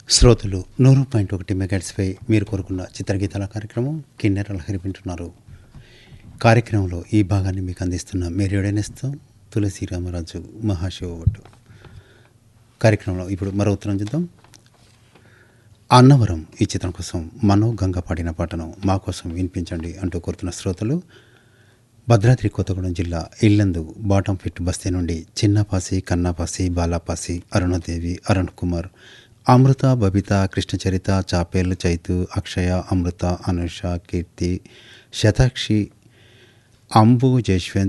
శ్రోతలు నూరు పాయింట్ ఒకటి మెగాట్స్పై మీరు కోరుకున్న చిత్రగీతాల కార్యక్రమం కిన్నెర లహరి వింటున్నారు కార్యక్రమంలో ఈ భాగాన్ని మీకు అందిస్తున్న మేరేడనేస్తం తులసి రామరాజు మహాశివభట్టు కార్యక్రమంలో ఇప్పుడు మరో ఉత్తరం చూద్దాం అన్నవరం ఈ చిత్రం కోసం మనో గంగ పాడిన పాటను మా కోసం వినిపించండి అంటూ కోరుతున్న శ్రోతలు భద్రాద్రి కొత్తగూడెం జిల్లా ఇల్లందు బాటం ఫిట్ బస్తీ నుండి చిన్నపాసి కన్నాపాసి బాలాపాసి అరుణదేవి అరుణ్ కుమార్ అమృత బబిత కృష్ణచరిత చాపేలు చైతు అక్షయ అమృత అనుష కీర్తి శతాక్షి అంబు జశ్వంత్